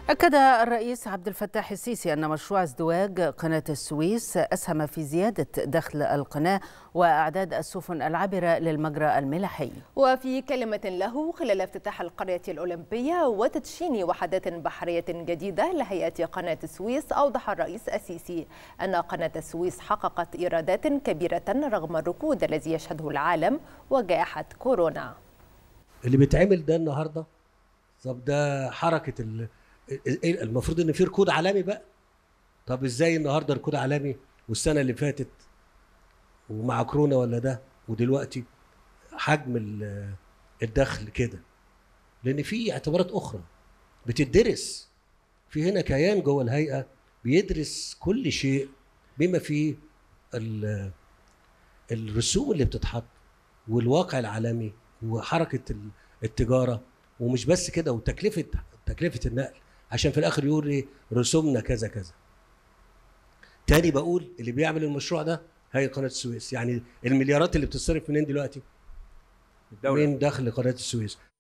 أكد الرئيس عبد الفتاح السيسي أن مشروع ازدواج قناة السويس أسهم في زيادة دخل القناة وأعداد السفن العابرة للمجرى الملاحي وفي كلمة له خلال افتتاح القرية الأولمبية وتدشين وحدات بحرية جديدة لهيئة قناة السويس أوضح الرئيس السيسي أن قناة السويس حققت إيرادات كبيرة رغم الركود الذي يشهده العالم وجائحة كورونا اللي بيتعمل ده النهارده طب ده حركه ال... المفروض ان في ركود عالمي بقى طب ازاي النهارده ركود عالمي والسنه اللي فاتت ومع كورونا ولا ده ودلوقتي حجم ال- الدخل كده لان في اعتبارات اخرى بتدرس في هنا كيان جوه الهيئه بيدرس كل شيء بما فيه ال- الرسوم اللي بتتحط والواقع العالمي وحركه ال- التجاره ومش بس كده وتكلفه تكلفه النقل عشان في الاخر يقول ايه رسومنا كذا كذا تاني بقول اللي بيعمل المشروع ده هي قناه السويس يعني المليارات اللي بتصرف منين دلوقتي الدولة من دخل قناه السويس